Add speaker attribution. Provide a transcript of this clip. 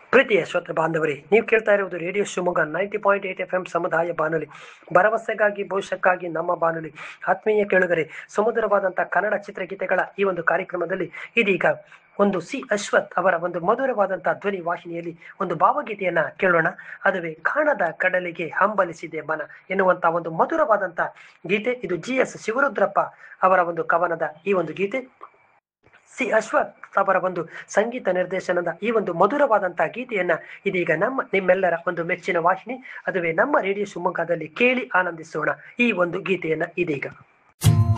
Speaker 1: ಪ್ರೀತಿಯ ಶ್ರೋತೃ ಬಾಂಧವರೇ ನೀವು ಕೇಳ್ತಾ ಇರುವುದು radio Shivamogga ninety point eight F M ಸಮುದಾಯ ಬಾನುಲಿ ಭರವಸೆಗಾಗಿ ಭವಿಷ್ಯಕ್ಕಾಗಿ ನಮ್ಮ ಬಾನುಲಿ ಆತ್ಮೀಯ ಕೇಳುಗರೆ ಸುಮಧುರವಾದಂತಹ ಕನ್ನಡ ಚಿತ್ರಗೀತೆಗಳ ಈ ಒಂದು ಕಾರ್ಯಕ್ರಮದಲ್ಲಿ ಇದೀಗ ಒಂದು ಸಿ ಅಶ್ವಥ್ ಅವರ ಒಂದು ಮಧುರವಾದಂತಹ ಧ್ವನಿ ವಾಹಿನಿಯಲ್ಲಿ ಒಂದು ಭಾವಗೀತೆಯನ್ನ ಕೇಳೋಣ ಅದುವೇ ಕಾಣದ ಕಡಲಿಗೆ ಹಂಬಲಿಸಿದೆ ಮನ ಎನ್ನುವಂತಹ ಒಂದು ಮಧುರವಾದಂತಹ ಗೀತೆ ಇದು ಜಿ ಎಸ್ ಶಿವರುದ್ರಪ್ಪ ಅವರ ಒಂದು ಕವನದ ಈ ಒಂದು ಗೀತೆ ಸಿ ಅಶ್ವಥ್ ಅವರ ಒಂದು ಸಂಗೀತ ನಿರ್ದೇಶನದ ಈ ಒಂದು ಮಧುರವಾದಂತಹ ಗೀತೆಯನ್ನ ಇದೀಗ ನಮ್ಮ ನಿಮ್ಮೆಲ್ಲರ ಒಂದು ಮೆಚ್ಚಿನ ವಾಹಿನಿ ಅದುವೇ ನಮ್ಮ ರೇಡಿಯೋ ಶಿವಮೊಗ್ಗದಲ್ಲಿ ಕೇಳಿ ಆನಂದಿಸೋಣ ಈ ಒಂದು ಗೀತೆಯನ್ನ ಇದೀಗ